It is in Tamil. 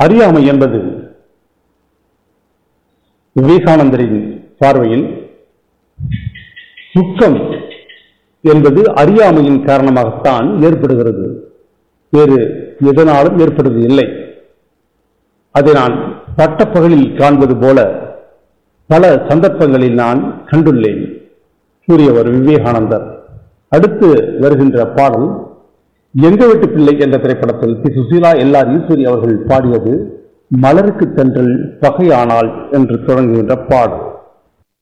அறியாமை என்பது விவேகானந்தரின் பார்வையில் துக்கம் என்பது அறியாமையின் காரணமாகத்தான் ஏற்படுகிறது வேறு எதனாலும் ஏற்படுவது இல்லை அதை நான் பட்டப்பகலில் காண்பது போல பல சந்தர்ப்பங்களில் நான் கண்டுள்ளேன் கூறியவர் விவேகானந்தர் அடுத்து வருகின்ற பாடல் எங்க வீட்டு பிள்ளை என்ற திரைப்படத்தில் P Susheela L R Eswari அவர்கள் பாடியது மலருக்கு தென்றல் பகையானால் என்று தொடங்குகின்ற பாடல்